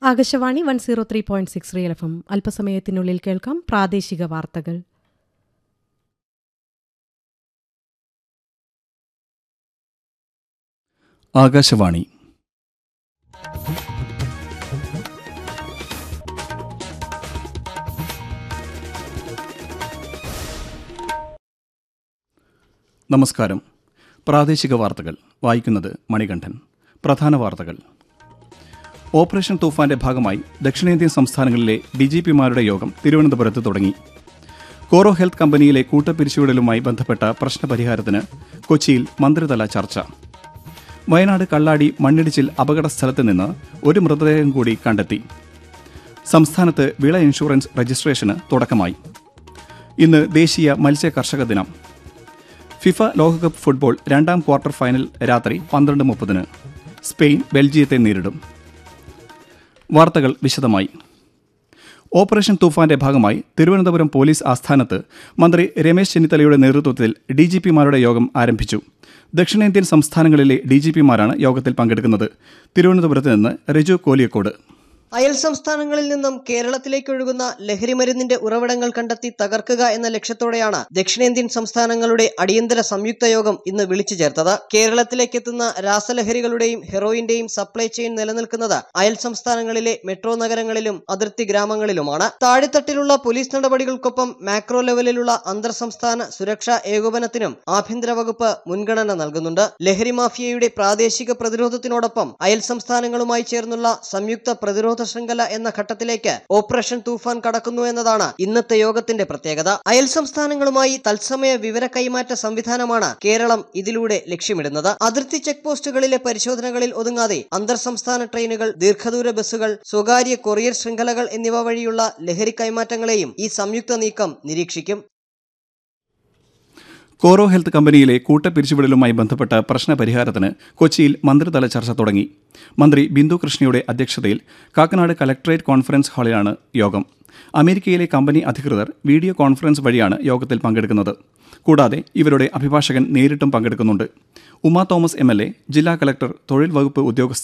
Akashvani one zero three point six real F M അല്പസമയത്തിനുള്ളിൽ കേൾക്കാം പ്രാദേശിക വാർത്തകൾ ആകാശവാണി നമസ്കാരം പ്രാദേശിക വാർത്തകൾ വായിക്കുന്നത് മണികണ്ഠൻ പ്രധാന വാർത്തകൾ ഓപ്പറേഷൻ തൂഫാന്റെ ഭാഗമായി ദക്ഷിണേന്ത്യൻ സംസ്ഥാനങ്ങളിലെ ഡി ജി പിമാരുടെ യോഗം തിരുവനന്തപുരത്ത് തുടങ്ങി കോറോ ഹെൽത്ത് കമ്പനിയിലെ കൂട്ടപ്പിരിച്ചുവിടലുമായി ബന്ധപ്പെട്ട പ്രശ്നപരിഹാരത്തിന് കൊച്ചിയിൽ മന്ത്രിതല ചർച്ച വയനാട് കള്ളാടി മണ്ണിടിച്ചിൽ അപകട സ്ഥലത്ത് നിന്ന് ഒരു മൃതദേഹം കൂടി കണ്ടെത്തി സംസ്ഥാനത്ത് വിള ഇൻഷുറൻസ് രജിസ്ട്രേഷന് തുടക്കമായി ഇന്ന് ദേശീയ മത്സ്യ കർഷക ദിനം ഫിഫ ലോകകപ്പ് ഫുട്ബോൾ രണ്ടാം ക്വാർട്ടർ ഫൈനൽ രാത്രി പന്ത്രണ്ട് മുപ്പതിന് സ്പെയിൻ ബെൽജിയത്തെ നേരിടും വാർത്തകൾ വിശദമായി ഓപ്പറേഷൻ തൂഫാന്റെ ഭാഗമായി തിരുവനന്തപുരം പോലീസ് ആസ്ഥാനത്ത് മന്ത്രി രമേശ് ചെന്നിത്തലയുടെ നേതൃത്വത്തിൽ ഡി ജി പിമാരുടെ യോഗം ആരംഭിച്ചു ദക്ഷിണേന്ത്യൻ സംസ്ഥാനങ്ങളിലെ ഡി ജി പിമാരാണ് യോഗത്തിൽ പങ്കെടുക്കുന്നത് തിരുവനന്തപുരത്ത് നിന്ന് റിജു കോലിയക്കോട് അയൽ സംസ്ഥാനങ്ങളിൽ നിന്നും കേരളത്തിലേക്ക് ഒഴുകുന്ന ലഹരിമരുന്നിന്റെ ഉറവിടങ്ങൾ കണ്ടെത്തി തകർക്കുക എന്ന ലക്ഷ്യത്തോടെയാണ് ദക്ഷിണേന്ത്യൻ സംസ്ഥാനങ്ങളുടെ അടിയന്തര സംയുക്ത യോഗം ഇന്ന് വിളിച്ചു ചേർത്തത് കേരളത്തിലേക്ക് എത്തുന്ന രാസലഹരികളുടെയും ഹെറോയിന്റെയും സപ്ലൈ ചെയിൻ നിലനിൽക്കുന്നത് അയൽ സംസ്ഥാനങ്ങളിലെ മെട്രോ നഗരങ്ങളിലും അതിർത്തി ഗ്രാമങ്ങളിലുമാണ് താഴെത്തട്ടിലുള്ള പോലീസ് നടപടികൾക്കൊപ്പം മാക്രോ ലെവലിലുള്ള അന്തർ സംസ്ഥാന സുരക്ഷാ ഏകോപനത്തിനും ആഭ്യന്തര വകുപ്പ് മുൻഗണന നൽകുന്നുണ്ട് ലഹരി മാഫിയയുടെ പ്രാദേശിക പ്രതിരോധത്തിനോടൊപ്പം അയൽ സംസ്ഥാനങ്ങളുമായി ചേർന്നുള്ള സംയുക്ത പ്രതിരോധ ശൃംഖല എന്ന ഘട്ടത്തിലേക്ക് ഓപ്പറേഷൻ തൂഫാൻ കടക്കുന്നു എന്നതാണ് ഇന്നത്തെ യോഗത്തിന്റെ പ്രത്യേകത അയൽ സംസ്ഥാനങ്ങളുമായി തത്സമയ വിവര കൈമാറ്റ സംവിധാനമാണ് കേരളം ഇതിലൂടെ ലക്ഷ്യമിടുന്നത് അതിർത്തി ചെക്ക് പോസ്റ്റുകളിലെ പരിശോധനകളിൽ ഒതുങ്ങാതെ അന്തർ സംസ്ഥാന ട്രെയിനുകൾ ദീർഘദൂര ബസ്സുകൾ സ്വകാര്യ കൊറിയർ ശൃംഖലകൾ എന്നിവ വഴിയുള്ള ലഹരി കൈമാറ്റങ്ങളെയും ഈ സംയുക്ത നീക്കം നിരീക്ഷിക്കും കോറോ ഹെൽത്ത് കമ്പനിയിലെ കൂട്ടപ്പിരിച്ചുവിടലുമായി ബന്ധപ്പെട്ട പ്രശ്നപരിഹാരത്തിന് കൊച്ചിയിൽ മന്ത്രിതല ചർച്ച തുടങ്ങി മന്ത്രി ബിന്ദു കൃഷ്ണയുടെ അധ്യക്ഷതയിൽ കാക്കനാട് കലക്ടറേറ്റ് കോൺഫറൻസ് ഹാളിലാണ് യോഗം അമേരിക്കയിലെ കമ്പനി അധികൃതർ വീഡിയോ കോൺഫറൻസ് വഴിയാണ് യോഗത്തിൽ പങ്കെടുക്കുന്നത് കൂടാതെ ഇവരുടെ അഭിഭാഷകൻ നേരിട്ടും പങ്കെടുക്കുന്നുണ്ട് Uma Thomas M L A ജില്ലാ കലക്ടർ തൊഴിൽ വകുപ്പ് ഉദ്യോഗസ്ഥർ